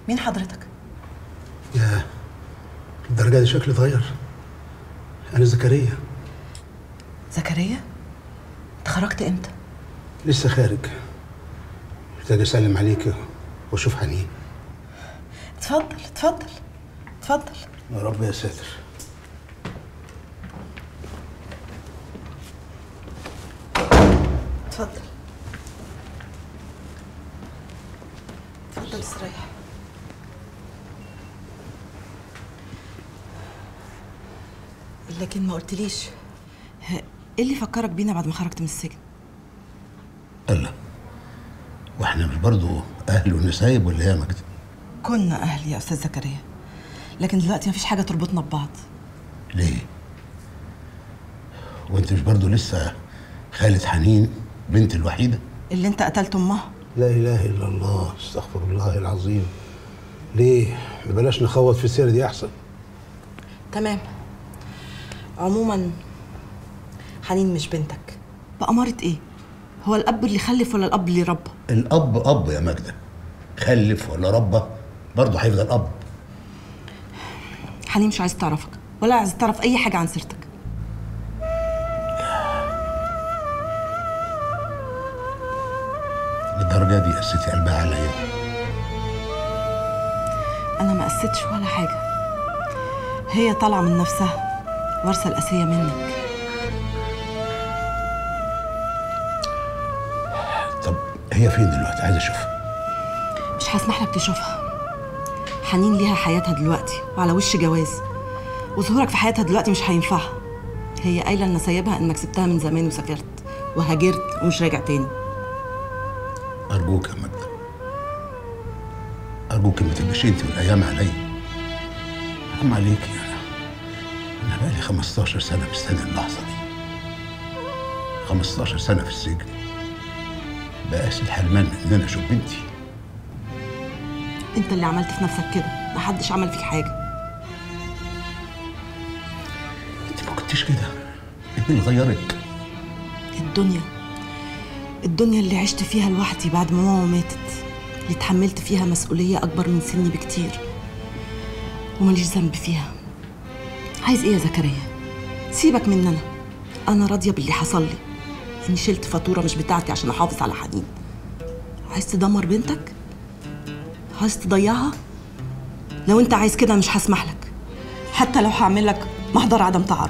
مين حضرتك يا الدرجة دي شكلي اتغير أنا زكريا زكريا انت خرجت امتى لسه خارج محتاج أسلم عليك وأشوف حنين اتفضل اتفضل اتفضل يا رب يا ساتر اتفضل اتفضل استريح لكن ما قلتليش ه- ايه اللي فكرك بينا بعد ما خرجت من السجن الله واحنا مش برضه أهل ونسايب ولا إيه يا مجدي؟ كنا اهل يا استاذ زكريا لكن دلوقتي مفيش حاجه تربطنا ببعض ليه؟ وأنت مش برضه لسه خالة حنين بنت الوحيدة؟ اللي انت قتلت امها لا إله إلا الله استغفر الله العظيم ليه؟ بلاش نخوض في السيرة دي أحسن تمام عموما حنين مش بنتك بأمارة ايه هو الاب اللي خلف ولا الاب اللي ربى الأب أب يا ماجدة خلف ولا ربى برضه هيفضل أب حنين مش عايز تعرفك ولا عايز تعرف اي حاجه عن سيرتك للدرجة دي قسيتي قلبها عليا انا ما قسيتش ولا حاجه هي طالعه من نفسها وارثه القسيه منك طب هي فين دلوقتي عايز أشوفها مش هسمح لك تشوفها حنين ليها حياتها دلوقتي وعلى وش جواز وظهورك في حياتها دلوقتي مش هينفعها هي قايله ان سايبها انك سبتها من زمان وسافرت وهاجرت ومش راجع تاني أرجوك يا ماجدة أرجوك ما تبقيش أنت والأيام عليا عم عليك يا أنا بقالي 15 سنة مستني اللحظة دي 15 سنة في السجن بقاسي الحرمان إن أنا أشوف بنتي انت اللي عملت في نفسك كده محدش عمل فيك حاجه أنت ما كنتش كده إيه اللي غيرك؟ الدنيا الدنيا اللي عشت فيها لوحدي بعد ما ماما ماتت اللي اتحملت فيها مسؤولية أكبر من سني بكتير وماليش ذنب فيها عايز إيه يا زكريا؟ سيبك من أنا أنا راضية باللي حصل لي إني شلت فاتورة مش بتاعتي عشان أحافظ على حنين عايز تدمر بنتك؟ عايز تضيعها؟ لو أنت عايز كده مش هسمح لك حتى لو هعمل لك محضر عدم تعرض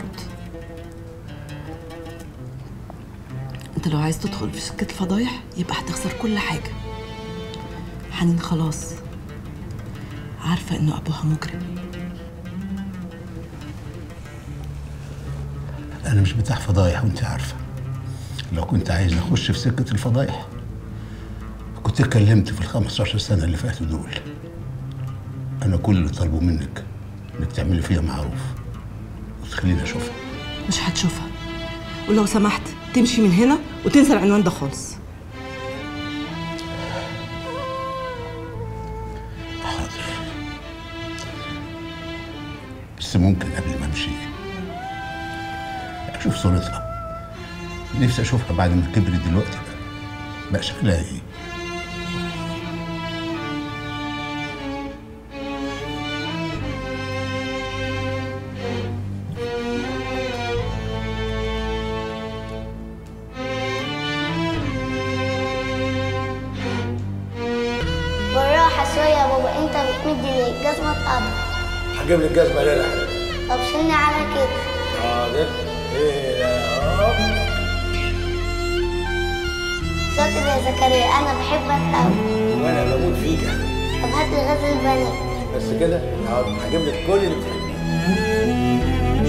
انت لو عايز تدخل في سكة الفضايح يبقى هتخسر كل حاجة حنين خلاص عارفة انه ابوها مجرم أنا مش بتاع فضايح وأنت عارفة لو كنت عايز أخش في سكة الفضايح كنت اتكلمت في ال 15 سنة اللي فاتوا دول أنا كل اللي طالبه منك إنك تعملي فيها معروف وتخليني أشوفها مش هتشوفها ولو سمحت تمشي من هنا وتنسى العنوان ده خالص حاضر بس ممكن قبل ما امشي اشوف صورتها نفسي اشوفها بعد ما كبرت دلوقتي بقى بقى شكلها ايه بالراحة شوية يا بابا انت بتمد ليه الجزمة اتقطع هجيب لك جزمه ليه يا حبيبي طب شيلني على كده حاضر ايه يا شاطر يا زكريا انا بحبك قوي وانا بموت فيك يا حبيبي طب هات لي غزل البنات بس كده حاضر هجيب لك كل اللي بتحبيه